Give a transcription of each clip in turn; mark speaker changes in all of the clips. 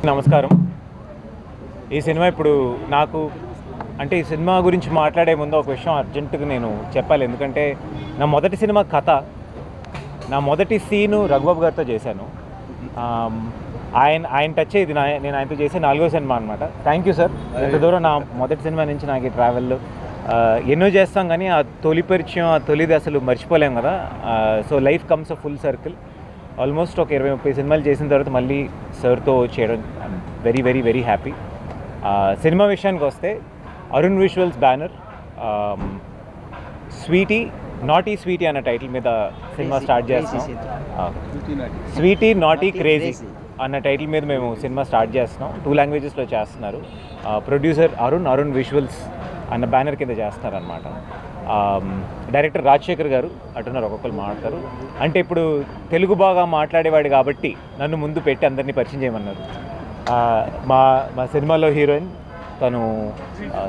Speaker 1: నమస్కారం ఈ సినిమా ఇప్పుడు నాకు అంటే ఈ సినిమా గురించి మాట్లాడే ముందు ఒక విషయం అర్జెంటుగా నేను చెప్పాలి ఎందుకంటే నా మొదటి సినిమా కథ నా మొదటి సీను రఘుబాబు గారితో చేశాను ఆమ్, ఆయన ఆయన టచ్ ఇది నా నేను ఆయనతో చేసే నాలుగో సినిమా అనమాట థ్యాంక్ యూ సార్ ఇంత దూరం నా మొదటి సినిమా నుంచి నాకు ఈ ట్రావెల్ ఎన్నో చేస్తాం కానీ ఆ తొలి పరిచయం ఆ తొలిది అసలు మర్చిపోలేం కదా so life comes a full circle almost ఒక ఇరవై ముప్పై సినిమాలు చేసిన తర్వాత మళ్ళీ సార్తో చేయడం వెరీ వెరీ వెరీ హ్యాపీ సినిమా విషయానికి వస్తే Arun visuals banner sweety naughty sweety అన్న టైటిల్ మీద సినిమా స్టార్ట్ చేస్తాం స్వీటీ నాటీ క్రేజీ అన్న టైటిల్ మీద మేము సినిమా స్టార్ట్ చేస్తున్నాం టూ లాంగ్వేజెస్లో చేస్తున్నారు ప్రొడ్యూసర్ అరుణ్ అరుణ్ విజువల్స్ అన్న బ్యానర్ కింద చేస్తున్నారనమాట డైరెక్టర్ రాజశేఖర్ గారు అటున్నారు ఒక్కొక్కరు మాట్లాడతారు అంటే ఇప్పుడు తెలుగు బాగా మాట్లాడేవాడు కాబట్టి నన్ను ముందు పెట్టి అందరినీ పరిచయం చేయమన్నారు ఆ, మా మా సినిమాలో హీరోయిన్ తను ఆ,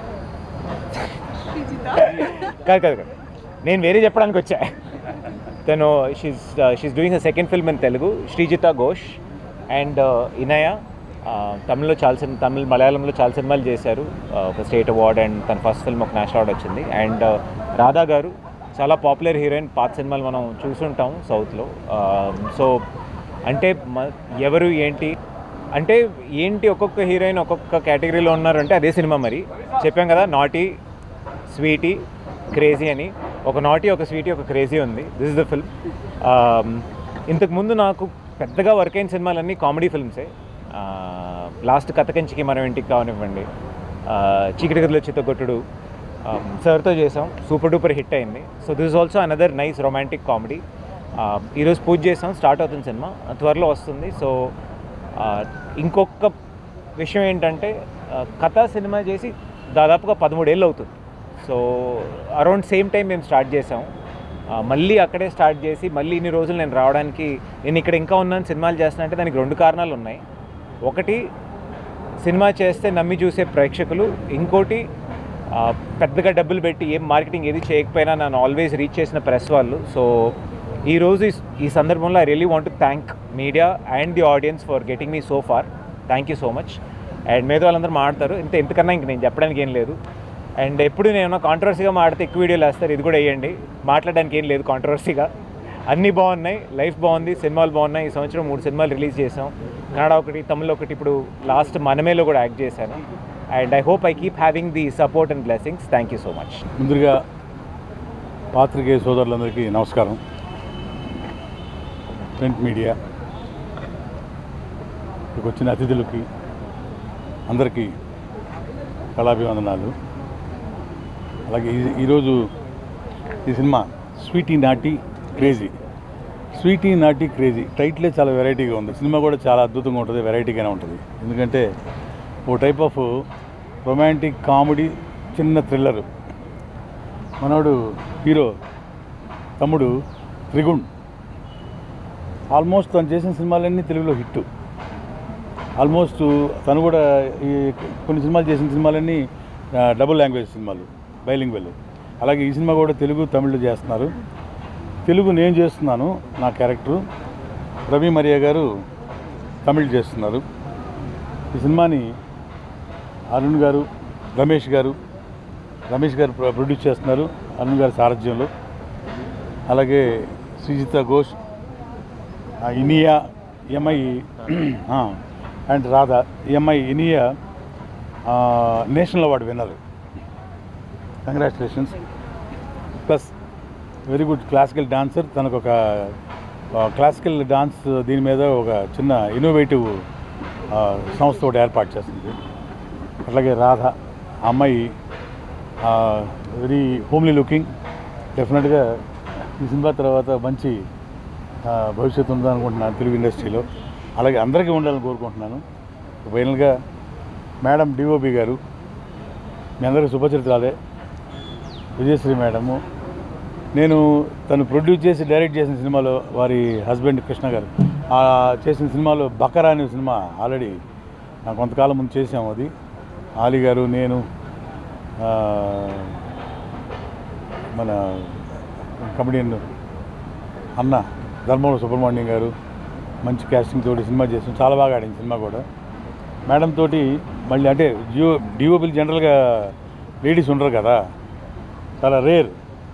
Speaker 1: కాదు కాదు కాదు నేను వేరే చెప్పడానికి వచ్చా తను she's she's doing a second film in Telugu Srijita Ghosh and Inaya తమిళ్లో చాలా సినిమా తమిళ్ మలయాళంలో చాలా సినిమాలు చేశారు Uh, ఒక స్టేట్ అవార్డ్ అండ్ తన ఫస్ట్ ఫిల్మ్ ఒక నేషనల్ అవార్డ్ వచ్చింది అండ్ రాధా గారు చాలా పాపులర్ హీరోయిన్ పాత సినిమాలు మనం చూసుంటాం సౌత్లో సో అంటే మ- ఎవరు ఏంటి అంటే ఏంటి ఒక్కొక్క హీరోయిన్ ఒక్కొక్క కేటగిరీలో ఉన్నారు అంటే అదే సినిమా మరి చెప్పాం కదా నాటీ స్వీటీ క్రేజీ అని ఒక నాటీ ఒక స్వీటీ ఒక క్రేజీ ఉంది దిస్ ఇస్ ద ఫిల్మ్ ఇంతకు ముందు నాకు పెద్దగా వర్క్ అయిన సినిమాలన్నీ కామెడీ ఫిల్మ్సే లాస్ట్ కథకంచికి మనం ఇంటికి కావనివ్వండి ఆ, చీకటి గదిలో చిత్తగొట్టుడు సార్తో చేసాం సూపర్ డూపర్ హిట్ అయింది so this also another nice romantic comedy ఈరోజు పూజ చేసాం స్టార్ట్ అవుతుంది సినిమా త్వరలో వస్తుంది సో ఆ, ఇంకొక విషయం ఏంటంటే ఆ, కథ సినిమా చేసి దాదాపుగా పదమూడేళ్ళు అవుతుంది సో అరౌండ్ సేమ్ టైం మేము స్టార్ట్ చేసాం ఆ, మళ్ళీ అక్కడే స్టార్ట్ చేసి మళ్ళీ ఇన్ని రోజులు నేను రావడానికి నేను ఇక్కడ ఇంకా ఉన్నాను సినిమాలు చేస్తున్నా అంటే దానికి రెండు కారణాలు ఉన్నాయి ఒకటి సినిమా చేస్తే నమ్మి చూసే ప్రేక్షకులు ఇంకోటి ఆ, పెద్దగా డబ్బులు పెట్టి ఏం మార్కెటింగ్ ఏది చేయకపోయినా నన్ను ఆల్వేస్ రీచ్ చేసిన ప్రెస్ వాళ్ళు సో ఈరోజు ఈ- ఈ సందర్భంలో I really want thank media and the audience for getting me so far thank you so much and మీద వాళ్ళందరూ మాడతారు ఇంత ఎంతకన్నా ఇంక నేను చెప్పడానికి ఏం లేదు అండ్ ఎప్పుడు నేను కాంట్రవర్సీగా మాడితే ఎక్కువ వీడియోలు వేస్తారు ఇది కూడా వేయండి మాట్లాడడానికి ఏం లేదు కాంట్రవర్సీగా అన్నీ బాగున్నాయి లైఫ్ బాగుంది సినిమాలు బాగున్నాయి ఈ సంవత్సరం మూడు సినిమాలు రిలీజ్ చేసాం కన్నడ ఒకటి తమిళ్ ఒకటి ఇప్పుడు లాస్ట్ మనమేలో కూడా యాక్ట్ చేశాను and I hope I keep having the support and blessings thank you so much
Speaker 2: ముందుగా పాత్రికేయ సోదరులందరికీ నమస్కారం ప్రింట్ మీడియా ఇక్కడికి వచ్చిన అతిథులకి అందరికీ కళాభివందనాలు అలాగే ఈ- ఈరోజు ఈ సినిమా sweety naughty crazy sweety naughty crazy టైటిలే చాలా వెరైటీగా ఉంది సినిమా కూడా చాలా అద్భుతంగా ఉంటుంది వెరైటీగానే ఉంటుంది ఎందుకంటే ఓ టైప్ ఆఫ్ రొమాంటిక్ కామెడీ చిన్న థ్రిల్లర్ మనోడు హీరో తమ్ముడు త్రిగుణ్ ఆల్మోస్ట్ తను చేసిన సినిమాలన్నీ తెలుగులో హిట్ ఆల్మోస్ట్ తను కూడా ఈ కొన్ని సినిమాలు చేసిన సినిమాలన్నీ ఆ, డబుల్ లాంగ్వేజ్ సినిమాలు బైలింగ్వెల్ అలాగే ఈ సినిమా కూడా తెలుగు తమిళ్లో చేస్తున్నారు తెలుగు నేను చేస్తున్నాను నా క్యారెక్టరు రవి మరియా గారు తమిళ్ చేస్తున్నారు ఈ సినిమాని అరుణ్ గారు రమేష్ గారు రమేష్ గారు ప్రొ- ప్రొడ్యూస్ చేస్తున్నారు అరుణ్ గారి సారథ్యంలో అలాగే శ్రీజిత ఘోష్ ఆ, ఇనియా ఎంఐ అండ్ రాధా ఎంఐ ఇనియా ఆ, national award winner congratulations plus very good classical dancer తనకు ఒక ఆ, క్లాసికల్ డాన్స్ దీని మీద ఒక చిన్న ఇన్నోవేటివ్ ఆ, సంస్థ ఒకటి ఏర్పాటు చేస్తుంది అట్లాగే రాధ ఆ అమ్మాయి వెరీ హోమ్లీ లుకింగ్ డెఫినెట్గా ఈ సినిమా తర్వాత మంచి ఆ, భవిష్యత్తు ఉందనుకుంటున్నాను తెలుగు ఇండస్ట్రీలో అలాగే అందరికీ ఉండాలని కోరుకుంటున్నాను ఫైనల్గా మేడం డిఓపి గారు మీ అందరికీ శుభచరిత్రాలే విజయశ్రీ మేడము నేను తను ప్రొడ్యూస్ చేసి డైరెక్ట్ చేసిన సినిమాలో వారి హస్బెండ్ కృష్ణ గారు ఆ చేసిన సినిమాలో బకరా అనే సినిమా ఆల్రెడీ ఆ, కొంతకాలం ముందు చేసాము అది ఆలీ గారు నేను ఆ, మన కమెడియన్ అన్న ధర్మవరం సుబ్రహ్మణ్యం గారు మంచి క్యాస్టింగ్ తోటి సినిమా చేసాం చాలా బాగా ఆడింది సినిమా కూడా మేడం తోటి మళ్ళీ అంటే జియో డిఓపిలు జనరల్గా లేడీస్ ఉండరు కదా చాలా రేర్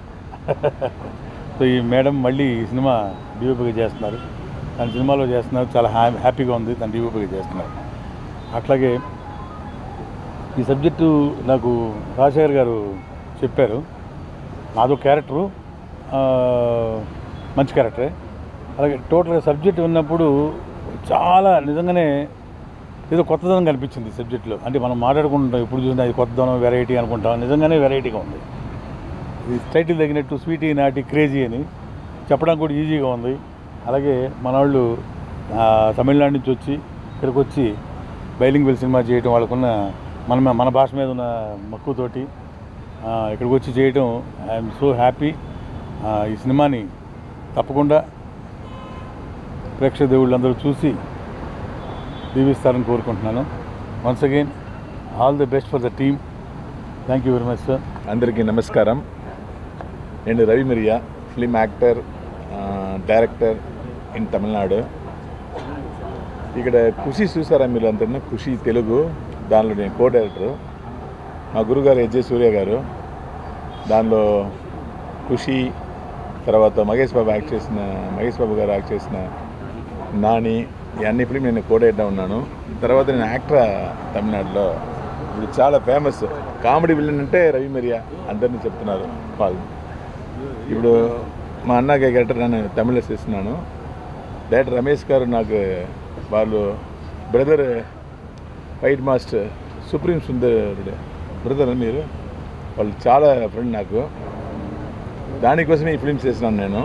Speaker 2: సో ఈ మేడం మళ్ళీ ఈ సినిమా డిఓపిగా చేస్తున్నారు తన సినిమాలో చేస్తున్నారు చాలా హ్యా హ్యాపీగా ఉంది తను డిఓపిగా చేస్తున్నారు అట్లాగే ఈ సబ్జెక్టు నాకు రాజశేఖర్ గారు చెప్పారు నాదో క్యారెక్టరు ఆ, మంచి క్యారెక్టరే అలాగే టోటల్గా సబ్జెక్ట్ ఉన్నప్పుడు చాలా నిజంగానే ఏదో కొత్తదనం కనిపించింది ఈ సబ్జెక్ట్లో అంటే మనం మాట్లాడుకుంటాం ఇప్పుడు చూసినా అది కొత్తదనం వెరైటీ అనుకుంటాం నిజంగానే వెరైటీగా ఉంది ఇది టైటిల్ తగినట్టు స్వీటీ నాటి క్రేజీ అని చెప్పడానికి కూడా ఈజీగా ఉంది అలాగే మన వాళ్ళు ఆ, తమిళనాడు నుంచి వచ్చి ఇక్కడికి వచ్చి బైలింగ్వెల్ సినిమా చేయడం వాళ్ళకున్న మన మన భాష మీద ఉన్న మక్కువతోటి ఆ, ఇక్కడికి వచ్చి చేయడం ఐఎమ్ సో హ్యాపీ ఈ సినిమాని తప్పకుండా ప్రేక్షక దేవుళ్ళందరూ చూసి దీవిస్తారని కోరుకుంటున్నాను once again all the best for the team thank you very much sir
Speaker 3: అందరికీ నమస్కారం నేను రవి మిరియా ఫిలిం యాక్టర్ ఆ, డైరెక్టర్ ఇన్ తమిళనాడు ఇక్కడ ఖుషి చూసారా మీరు అంతా ఖుషి తెలుగు దానిలో నేను కో డైరెక్టర్ మా గురుగారు ఎజ్జే సూర్య గారు దానిలో ఖుషి తర్వాత మహేష్ బాబు యాక్ట్ చేసిన మహేష్ బాబు గారు యాక్ట్ చేసిన నాని ఈ అన్ని ఫిలిం నేను కో డైరెక్టర్ ఉన్నాను తర్వాత నేను యాక్టర్ తమిళనాడులో ఇప్పుడు చాలా ఫేమస్ కామెడీ విలన్ అంటే రవి మిరియా అందరినీ చెప్తున్నారు వాళ్ళు ఇప్పుడు మా అన్న క్యారెక్టర్ నేను తమిళ చేస్తున్నాను డైరెక్టర్ రమేష్ గారు నాకు వాళ్ళు బ్రదర్ ఫైట్ మాస్టర్ సుప్రీం సుందరుడు బ్రదర్ మీరు వాళ్ళు చాలా ఫ్రెండ్ నాకు దానికోసమే ఈ ఫిల్మ్స్ చేసినాను నేను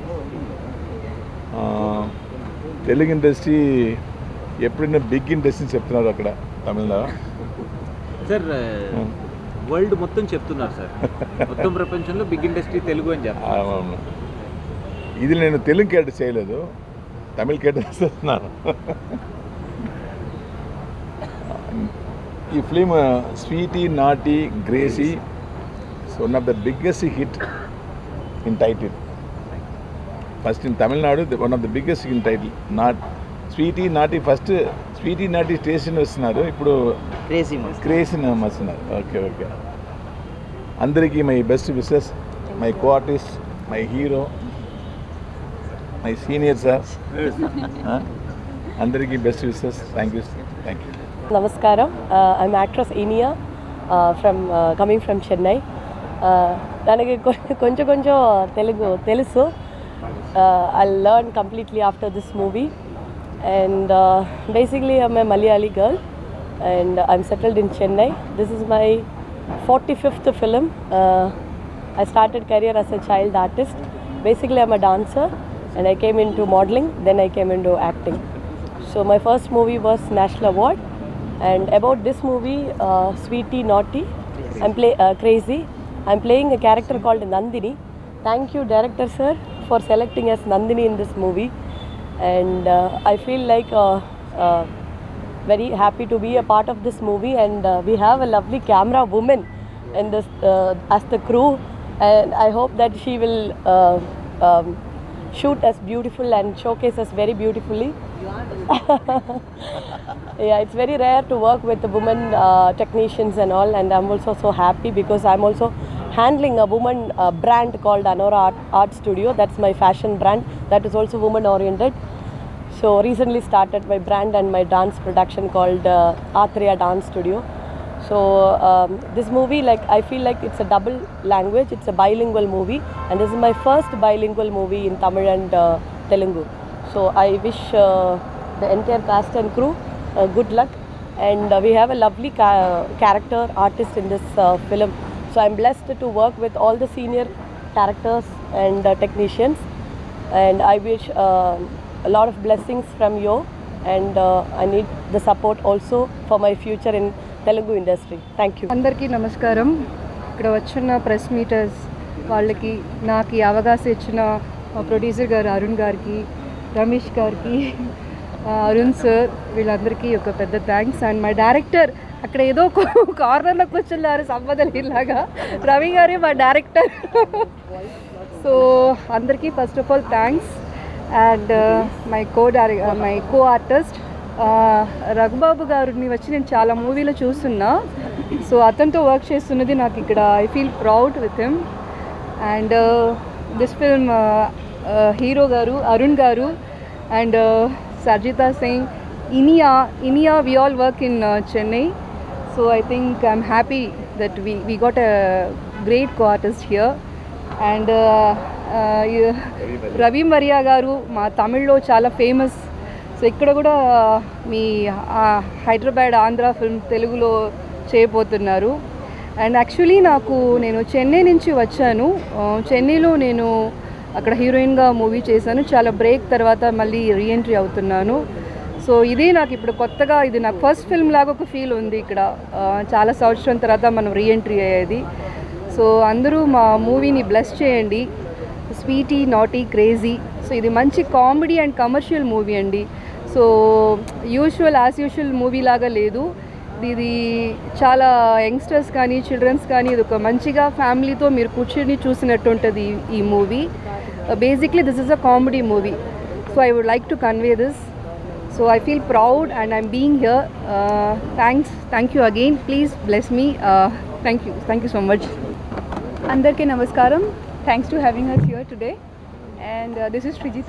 Speaker 3: ఆ, తెలుగు ఇండస్ట్రీ ఎప్పుడైనా బిగ్ ఇండస్ట్రీ చెప్తున్నారు అక్కడ తమిళలో
Speaker 1: సార్ వరల్డ్ మొత్తం చెప్తున్నారు సార్ మొత్తం ప్రపంచంలో బిగ్ ఇండస్ట్రీ తెలుగు అని చెప్తారు
Speaker 3: అవును ఇది నేను తెలుగు క్యారెక్టర్ చేయలేదు తమిళ క్యారెక్టర్ చేస్తున్నాను ఈ film sweety naughty crazy one of the biggest hit in title first in Tamil Nadu one of the biggest in title not sweety naughty first sweety naughty station వస్తున్నారు ఇప్పుడు
Speaker 4: క్రేజీ మస్త్
Speaker 3: క్రేసీ వస్తున్నారు ఓకే ఓకే అందరికీ my best wishes my co artist my hero my senior sir అందరికీ best wishes thank you thank you
Speaker 5: Namaskaram. Uh, I'm actress Inia uh, from uh, coming from Chennai. Uh, ನನಗೆ ಕೊಂ- ಕೊಂಚ ಕೊಂಚ ತೆಲುಗು తెలుసు I learn completely after this movie and basically I'm a Malayali girl and I'm settled in Chennai this is my forty fifth film I started career as a child artist. Basically, I'm a dancer and I came into modeling, then I came into acting. So my first movie was National Award, and about this movie, uh, Sweetie Naughty, I'm play uh, crazy. I'm playing a character called Nandini. Thank you, director sir, for selecting as Nandini in this movie, and uh, I feel like uh, uh, very happy to be a part of this movie. And uh, we have a lovely camera woman in this uh, as the crew, and I hope that she will. Uh, um, shoot us beautiful and showcase us very beautifully. yeah, it's very rare to work with the women uh, technicians and all, and I'm also so happy because I'm also handling a woman uh, brand called Anora Art, Art Studio. That's my fashion brand. That is also woman oriented. So recently started my brand and my dance production called uh, Athreya Dance Studio. So um, this movie, like I feel like it's a double language. It's a bilingual movie, and this is my first bilingual movie in Tamil and uh, Telugu. So I wish uh, the entire cast and crew uh, good luck, and uh, we have a lovely ca- character artist in this uh, film. So I'm blessed to work with all the senior characters and uh, technicians, and I wish uh, a lot of blessings from you, and uh, I need the support also for my future in Telugu industry. Thank you.
Speaker 6: అందరికీ నమస్కారం ఇక్కడ వచ్చిన press metres వాళ్ళకి నాకు ఈ అవకాశం ఇచ్చిన మా ప్రొడ్యూసర్ గారు అరుణ్ గారికి రమేష్ గారికి ఆ, అరుణ్ సార్ వీళ్ళందరికీ ఒక పెద్ద థ్యాంక్స్ అండ్ మా డైరెక్టర్ అక్కడ ఏదో కార్నర్లో కూర్చున్నారు సంబంధం ఇలాగా రవి గారే మా డైరెక్టర్ సో అందరికీ first of all thanks and my co director my co artist ఆ, రఘుబాబు గారిని వచ్చి నేను చాలా మూవీలో చూస్తున్నా సో అతనితో వర్క్ చేస్తున్నది నాకు ఇక్కడ I feel proud with him and this film hero గారు అరుణ్ గారు and Srijita Singh Iniya Iniya we all work in Chennai so I think I'm happy that we we got a great co artist here and Ravi Mariya గారు మా తమిళ్లో చాలా ఫేమస్ సో ఇక్కడ కూడా మీ ఆ, Hyderabad Andhra film తెలుగులో చేయబోతున్నారు అండ్ యాక్చువల్లీ నాకు నేను చెన్నై నుంచి వచ్చాను ఆ, చెన్నైలో నేను అక్కడ హీరోయిన్గా మూవీ చేశాను చాలా బ్రేక్ తర్వాత మళ్ళీ రీఎంట్రీ అవుతున్నాను సో ఇదే నాకు ఇప్పుడు కొత్తగా ఇది నాకు ఫస్ట్ ఫిల్మ్ లాగా ఒక ఫీల్ ఉంది ఇక్కడ ఆ, చాలా సంవత్సరం తర్వాత మనం రీఎంట్రీ అయ్యేది సో అందరూ మా మూవీని బ్లెస్ చేయండి స్వీటీ నాటీ క్రేజీ సో ఇది మంచి కామెడీ అండ్ కమర్షియల్ మూవీ అండి so usual as usual movie లాగా లేదు ఇది చాలా యంగ్స్టర్స్ కానీ చిల్డ్రన్స్ కానీ ఇది ఒక మంచిగా ఫ్యామిలీతో మీరు కూర్చొని చూసినట్టు ఉంటుంది ఈ- ఈ movie basically this is a comedy movie so I would like to convey this so I feel proud and I'm being here thanks thank you again please bless me thank you thank you so much అందరికీ నమస్కారం thanks to having us here today and this is Srijita.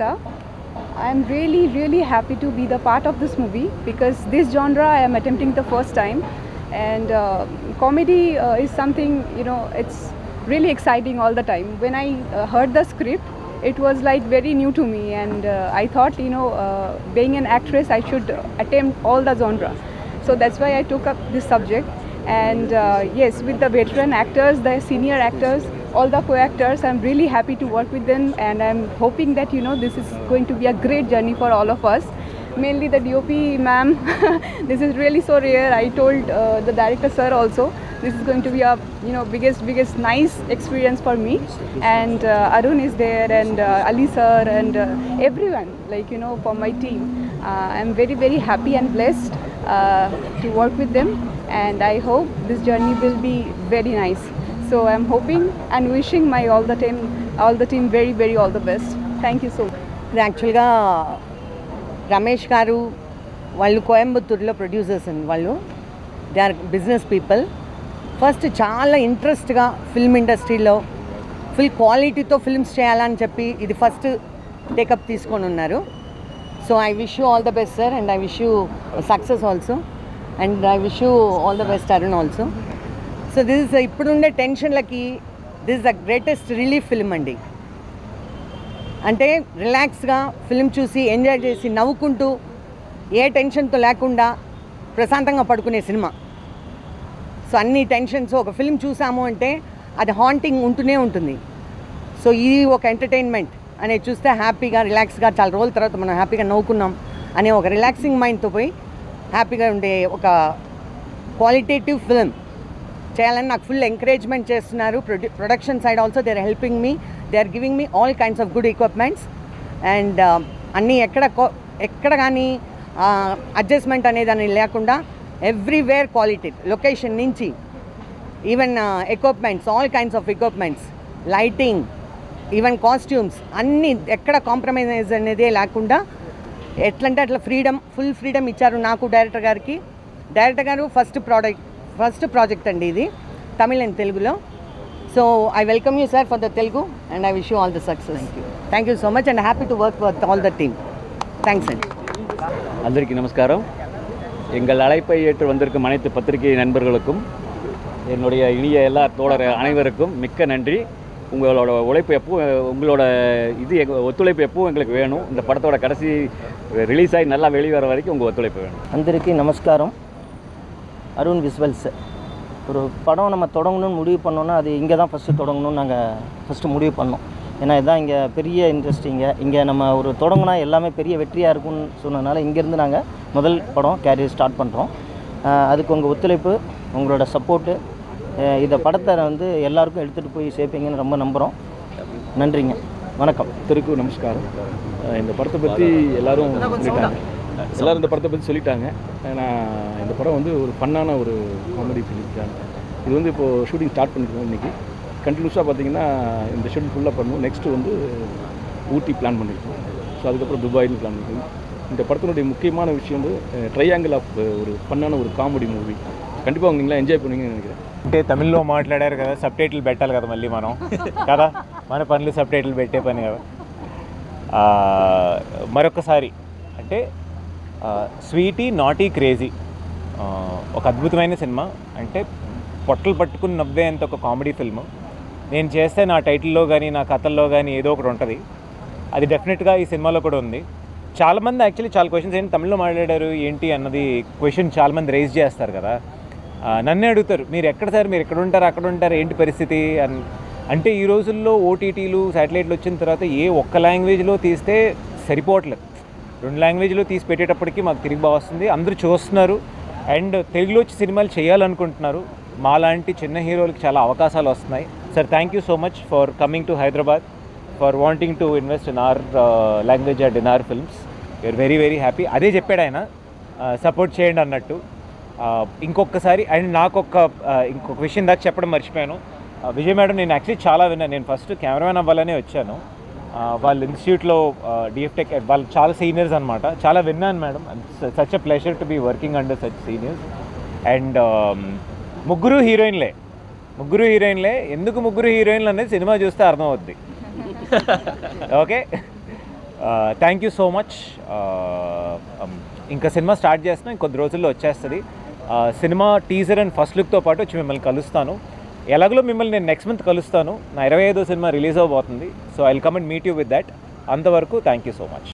Speaker 6: I am really, really happy to be the part of this movie because this genre I am attempting the first time, and uh, comedy uh, is something you know it's really exciting all the time. When I uh, heard the script, it was like very new to me, and uh, I thought you know uh, being an actress I should attempt all the genre. So that's why I took up this subject. And uh, yes, with the veteran actors, the senior actors, all the co-actors, I'm really happy to work with them, and I'm hoping that you know this is going to be a great journey for all of us. Mainly the DOP ma'am, this is really so rare. I told uh, the director sir also, this is going to be a you know biggest biggest nice experience for me. And uh, Arun is there, and uh, Ali sir, and uh, everyone like you know for my team. Uh, I'm very very happy and blessed uh, to work with them, and I hope this journey will be very nice. So I'm hoping and wishing my all the team all the team very very all the best. Thank you so much.
Speaker 4: ఇది యాక్చువల్గా రమేష్ గారు వాళ్ళు కోయంబత్తూరులో producers అండి వాళ్ళు they are business people first చాలా ఇంట్రెస్ట్గా film ఇండస్ట్రీలో full క్వాలిటీతో ఫిల్మ్స్ చేయాలని చెప్పి ఇది ఫస్ట్ టేకప్ తీసుకొని ఉన్నారు so I wish you all the best sir and I wish you success also and I wish you all the best Arun also so this is ఇప్పుడుండే టెన్షన్లకి this the greatest relief film అండి అంటే రిలాక్స్గా film చూసి enjoy చేసి నవ్వుకుంటూ ఏ టెన్షన్తో లేకుండా ప్రశాంతంగా పడుకునే సినిమా సో అన్ని టెన్షన్స్ ఒక ఫిల్మ్ చూసాము అంటే అది హాంటింగ్ ఉంటూనే ఉంటుంది సో ఇది ఒక ఎంటర్టైన్మెంట్ అనేది చూస్తే హ్యాపీగా రిలాక్స్గా చాలా రోజుల తర్వాత మనం హ్యాపీగా నవ్వుకున్నాం అనే ఒక రిలాక్సింగ్ మైండ్తో పోయి హ్యాపీగా ఉండే ఒక క్వాలిటేటివ్ ఫిల్మ్ చేయాలని నాకు ఫుల్ ఎంకరేజ్మెంట్ చేస్తున్నారు ప్రొడ్యూ production side also they are helping me they are giving me all kinds of good equipments and అన్నీ ఎక్కడ కో- ఎక్కడ కానీ అడ్జస్ట్మెంట్ అనేది అని లేకుండా ఎవ్రీవేర్ క్వాలిటీ లొకేషన్ నుంచి even equipments all kinds of equipments lighting even costumes అన్నీ ఎక్కడ కాంప్రమైజ్ అనేదే లేకుండా ఎట్లంటే అట్లా ఫ్రీడమ్ ఫుల్ ఫ్రీడమ్ ఇచ్చారు నాకు డైరెక్టర్ గారికి డైరెక్టర్ గారు ఫస్ట్ ప్రోడక్ట్ ఫస్ట్ ప్రాజెక్ట్ అండి ఇది తమిళ్ అండ్ తెలుగులో so I welcome you sir for the Telugu and I wish you all the success thank you so much and happy to work with all the team thanks అండి
Speaker 7: అందరికీ நமஸ்காரம் எங்கள் அழைப்பை ஏற்று வந்திருக்கும் அனைத்து பத்திரிகை நண்பர்களுக்கும் என்னுடைய இனிய எல்லா தோழர் அனைவருக்கும் மிக்க நன்றி உங்களோட உழைப்பு எப்பவும் உங்களோட இது எங்க ஒத்துழைப்பு எப்பவும் எங்களுக்கு வேணும் இந்த படத்தோட கடைசி ரிலீஸ் ஆகி நல்லா வெளியே வர வரைக்கும் உங்கள் ஒத்துழைப்பு வேணும்
Speaker 8: అందరికీ నమస్కారం அருண் விஸ்வல்ஸ் ஒரு படம் நம்ம தொடங்கணும்னு முடிவு பண்ணோன்னா அது இங்கே தான் ஃபஸ்ட்டு தொடங்கணும்னு நாங்கள் ஃபஸ்ட்டு முடிவு பண்ணோம் ஏன்னா இதுதான் இங்கே பெரிய இண்டஸ்ட்ரிங்க இங்கே நம்ம ஒரு தொடங்கினா எல்லாமே பெரிய வெற்றியாக இருக்கும்னு சொன்னதுனால இங்கேருந்து நாங்கள் முதல் படம் கேரியர் ஸ்டார்ட் பண்ணுறோம் அதுக்கு உங்கள் ஒத்துழைப்பு உங்களோட சப்போர்ட்டு இந்த படத்தை வந்து எல்லாருக்கும் எடுத்துகிட்டு போய் சேர்ப்பீங்கன்னு ரொம்ப நம்புகிறோம் நன்றிங்க வணக்கம்
Speaker 9: அனைவருக்கும் நமஸ்காரம் அஹ் இந்த படத்தை பற்றி எல்லாரும் சொல்லிட்டாங்க எல்லாரும் இந்த படத்தை பற்றி சொல்லிட்டாங்க நான் இந்த படம் வந்து ஒரு ஃபன்னான ஒரு காமெடி ஃபிலிம் தான் இது வந்து இப்போது ஷூட்டிங் ஸ்டார்ட் பண்ணிருக்கோம் இன்றைக்கி கண்டினியூஸாக பார்த்தீங்கன்னா இந்த ஷெட்யூல் ஃபுல்லாக பண்ணுவோம் நெக்ஸ்ட்டு வந்து ஊட்டி பிளான் பண்ணியிருக்கோம் ஸோ அதுக்கப்புறம் துபாய்னு பிளான் பண்ணியிருக்கோம் இந்த படத்தினுடைய முக்கியமான விஷயம் வந்து ட்ரையாங்கிள் ஆஃப் ஒரு ஃபன்னான ஒரு காமெடி மூவி கண்டிப்பாக நீங்களாம் என்ஜாய் பண்ணுவீங்கன்னு நினைக்கிறேன்
Speaker 1: అంటే తమిళ్లో మాట్లాడారు కదా సబ్ టైటిల్ పెట్టాలి కదా మళ్ళీ మనం కదా మన పనులు సబ్ టైటిల్ పెట్టే పని కదా ఆ, మరొకసారి అంటే స్వీటీ నాటీ క్రేజీ ఒక అద్భుతమైన సినిమా అంటే పొట్టలు పట్టుకుని నవ్వేంత ఒక కామెడీ ఫిల్మ్ నేను చేస్తే నా టైటిల్లో కానీ నా కథల్లో కానీ ఏదో ఒకటి ఉంటుంది అది డెఫినెట్గా ఈ సినిమాలో కూడా ఉంది చాలామంది యాక్చువల్లీ చాలా క్వశ్చన్స్ ఏంటి తమిళ్లో మాట్లాడారు ఏంటి అన్నది క్వశ్చన్ చాలామంది రైజ్ చేస్తారు కదా ఆ, నన్నే అడుగుతారు మీరు ఎక్కడ సార్ మీరు ఎక్కడ ఉంటారు అక్కడ ఉంటారు ఏంటి పరిస్థితి అని అంటే ఈ రోజుల్లో ఓటీటీలు శాటిలైట్లు వచ్చిన తర్వాత ఏ ఒక్క లాంగ్వేజ్లో తీస్తే సరిపోవట్లేదు రెండు లాంగ్వేజ్లో తీసి పెట్టేటప్పటికి మాకు తిరిగి బాగా వస్తుంది అందరూ చూస్తున్నారు అండ్ తెలుగులో వచ్చి సినిమాలు చేయాలనుకుంటున్నారు మాలాంటి చిన్న హీరోలకి చాలా అవకాశాలు వస్తున్నాయి sir thank you so much for coming to Hyderabad for wanting to invest in our language and in our films you're very very happy అదే చెప్పాడు ఆయన సపోర్ట్ చేయండి అన్నట్టు ఆ, ఇంకొకసారి అండ్ నాకు ఒక ఆ, ఇంకొక విషయం దాకా చెప్పడం మర్చిపోయాను ఆ, విజయ్ మేడం నేను యాక్చువల్లీ చాలా విన్నాను నేను ఫస్ట్ కెమెరామెన్ అవ్వాలనే వచ్చాను ఆ, వాళ్ళ ఇన్స్టిట్యూట్లో డిఎఫ్టెక్ వాళ్ళు చాలా సీనియర్స్ అనమాట చాలా విన్నాను madam such a pleasure to be working under such seniors and ముగ్గురు హీరోయిన్లే ముగ్గురు హీరోయిన్లే ఎందుకు ముగ్గురు హీరోయిన్లు అనేది సినిమా చూస్తే అర్థమవుద్ది okay thank you so much ఇంకా సినిమా స్టార్ట్ చేస్తున్నాం ఇంకొద్ది రోజుల్లో వచ్చేస్తుంది ఆ, సినిమా టీజర్ అండ్ ఫస్ట్ లుక్తో పాటు వచ్చి మిమ్మల్ని కలుస్తాను ఎలాగలో మిమ్మల్ని నేను నెక్స్ట్ మంత్ కలుస్తాను నా ఇరవై ఐదో సినిమా రిలీజ్ అవబోతుంది so I will come and meet you with that అంతవరకు థ్యాంక్ యూ సో మచ్